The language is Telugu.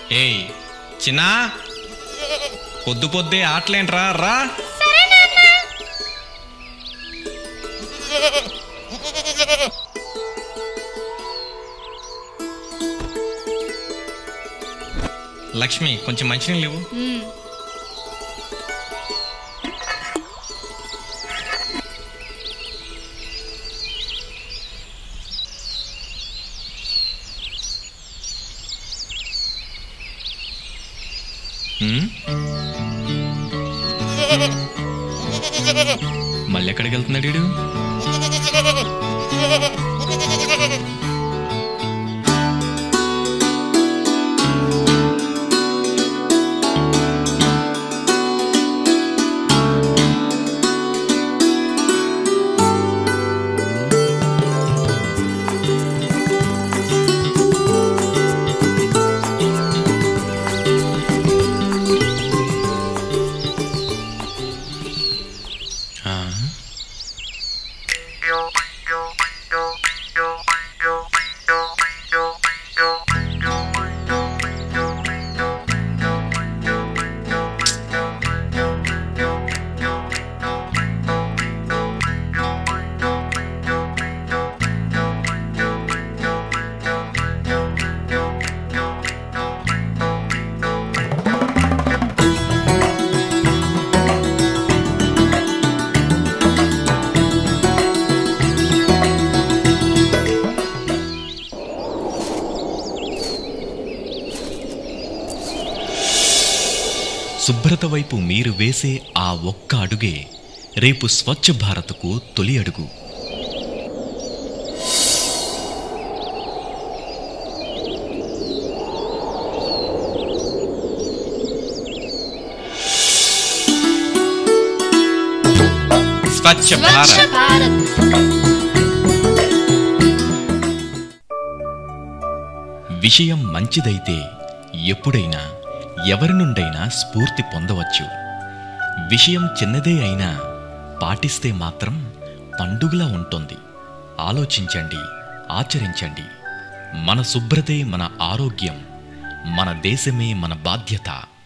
ఏయ్ చిన్నా పొద్దు పొద్దే ఆటలేంట్రా రా లక్ష్మి కొంచెం మంచినీళ్ళు ఇవ్వు ఉమ్? మళ్ళీ ఎక్కడికి వెళ్తున్నాడు వీడు ఆ? శుభ్రత వైపు మీరు వేసే ఆ ఒక్క అడుగే రేపు స్వచ్ఛ భారత్కు తొలి అడుగు స్వచ్ఛ స్వచ్ఛ భారత్ భారత్ విషయం మంచిదైతే ఎప్పుడైనా ఎవరి నుండైనా స్ఫూర్తి పొందవచ్చు విషయం చిన్నదే అయినా పాటిస్తే మాత్రం పండుగలా ఉంటుంది ఆలోచించండి ఆచరించండి మన శుభ్రతే మన ఆరోగ్యం మన దేశమే మన బాధ్యత